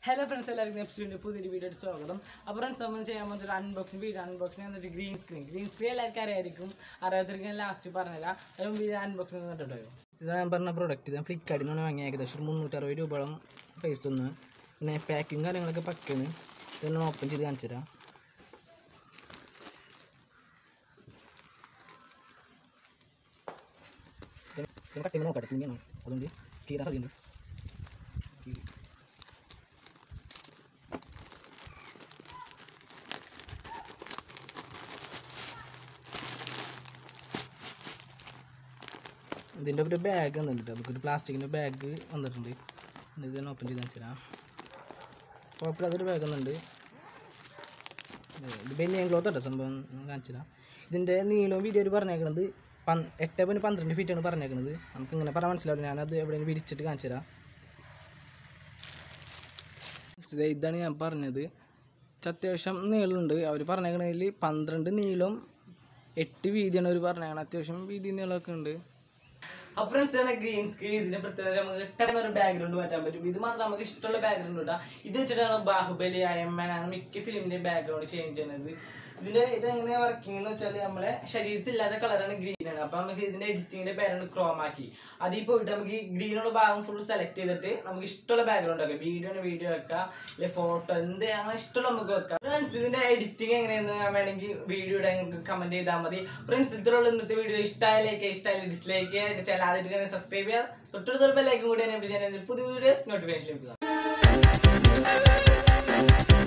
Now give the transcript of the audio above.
hello friends എല്ലാവർക്കും എപ്പിസോഡിൻ്റെ പുതിയൊരു video സ്വാഗതം അപ്പോൾ ഫ്രണ്ട്സ് നമ്മൾ ചെയ്യാൻ പോകുന്ന ഒരു അൺബോക്സിംഗ് വീഡിയോ അൺബോക്സിംഗ് എന്നിട്ട് ഗ്രീൻ സ്ക്രീൻ ഗ്രീൻ സ്ക്രീൻ എല്ലാവർക്കും അറിയായിരിക്കും അറിയാത്തവർക്ക് ഞാൻ ലാസ്റ്റ് പറഞ്ഞില്ല അതിന് മുമ്പ് ഇത് അൺബോക്സിംഗ് തന്നിട്ടുണ്ടോ ഇതാണ് ഞാൻ പറഞ്ഞ പ്രോഡക്റ്റ് ഇത് ഫ്ലിപ്കാർട്ടിൽ നിന്നാണ് വാങ്ങിയ ഏകദേശം ഒരു മുന്നൂറ്ററുപത് രൂപയോളം പ്രൈസ് ഒന്ന് പിന്നെ പാക്കിങ് കാര്യങ്ങളൊക്കെ പക്കാണ് ഇതൊന്ന് ഓപ്പൺ ചെയ്ത് കാണിച്ചു തരാം കട്ട് ചെയ്യുമ്പോൾ നോക്കട്ടെ തുണിയാണ് അതുകൊണ്ട് കീറാൻ സാധ്യതയുണ്ട് കീറി ഇതിൻ്റെ ഒരു ബാഗ് വന്നിട്ടുണ്ട് നമുക്കൊരു പ്ലാസ്റ്റിക്കിൻ്റെ ബാഗ് വന്നിട്ടുണ്ട് ഇത് ഞാൻ ഓപ്പൺ ചെയ്ത് വെച്ചുതരാം കുഴപ്പമില്ലാത്തൊരു ബാഗ് വന്നിട്ടുണ്ട് ഇത് ബെന്നിയൻ ക്ലോത്ത് കേട്ടോ സംഭവം ഞാൻ കാണിച്ചുതരാം ഇതിൻ്റെ നീളവും വീഡിയോയിൽ പറഞ്ഞേക്കണത് പൻ എട്ട് പോയിൻറ്റ് പന്ത്രണ്ട് ഫീറ്റാണ് പറഞ്ഞേക്കണത് നമുക്ക് ഇങ്ങനെ പറയാൻ മനസ്സിലാവില്ല ഞാനത് എവിടെയും വിരിച്ചിട്ട് കാണിച്ചു തരാം ഇത് ഇതാണ് ഞാൻ പറഞ്ഞത് പക്ഷെ അത്യാവശ്യം നീളമുണ്ട് അവർ പറഞ്ഞേക്കണതിൽ പന്ത്രണ്ട് നീളം എട്ട് വീതിയാണ് അവർ പറഞ്ഞേക്കണത് അത്യാവശ്യം വീതി നീളമൊക്കെ ഉണ്ട് അപ്പൊ ഫ്രണ്ട്സ് ആണ് ഗ്രീൻ സ്ക്രീൻ ഇതിന്റെ പ്രത്യേകത നമുക്ക് ഇഷ്ടമുള്ള ഒരു ബാക്ക്ഗ്രൗണ്ട് മാറ്റാൻ പറ്റും ഇത് മാത്രം നമുക്ക് ഇഷ്ടമുള്ള ബാക്ക്ഗ്രൗണ്ട് ഇട്ടാ ഇത് വെച്ചിട്ടാണ് ബാഹുബലി അയമ്മൻ അങ്ങനെ മിക്ക ഫിലിമിന്റെ ബാക്ക്ഗ്രൗണ്ട് ചേഞ്ച് ചെയ്യുന്നത് ഇതിന്റെ ഇത് എങ്ങനെയാ വർക്കിംഗ് എന്ന് വെച്ചാൽ നമ്മളെ ശരീരത്തിൽ ഇല്ലാത്ത കളറാണ് ഗ്രീൻ ആണ് അപ്പൊ നമുക്ക് ഇതിന്റെ എഡിറ്റിങ്ങിന്റെ പേരാണ് ക്രോമാക്കി അതിൽ പോയിട്ട് നമുക്ക് ഗ്രീനുള്ള ഭാഗം ഫുൾ സെലക്ട് ചെയ്തിട്ട് നമുക്ക് ഇഷ്ടമുള്ള ബാക്ക്ഗ്രൗണ്ട് വെക്കാം വീഡിയോ വീഡിയോ വെക്കാം ഇല്ലെ ഫോട്ടോ എന്ത് അങ്ങനെ ഇഷ്ടമുള്ള നമുക്ക് വെക്കാം ഫ്രണ്ട്സ് ഇതിന്റെ എഡിറ്റിംഗ് എങ്ങനെയെന്ന് വേണമെങ്കിൽ വീഡിയോയുടെ കമന്റ് ചെയ്താൽ മതി ഫ്രണ്ട്സ് ഇതിലുള്ള ഇന്നത്തെ വീഡിയോ ഇഷ്ടമായാലേക്ക് ഇഷ്ടമായാലും ഡിസ്ലൈക്ക് ചെയ്യുക ചാനൽ ആദ്യമായിട്ട് സബ്സ്ക്രൈബ് ചെയ്യുക തൊട്ടടുത്ത ബെല്ലൈക്കും കൂടി എന്നെ പുതിയ വീഡിയോസ് നോട്ടിഫിക്കേഷൻ ലഭിക്കുക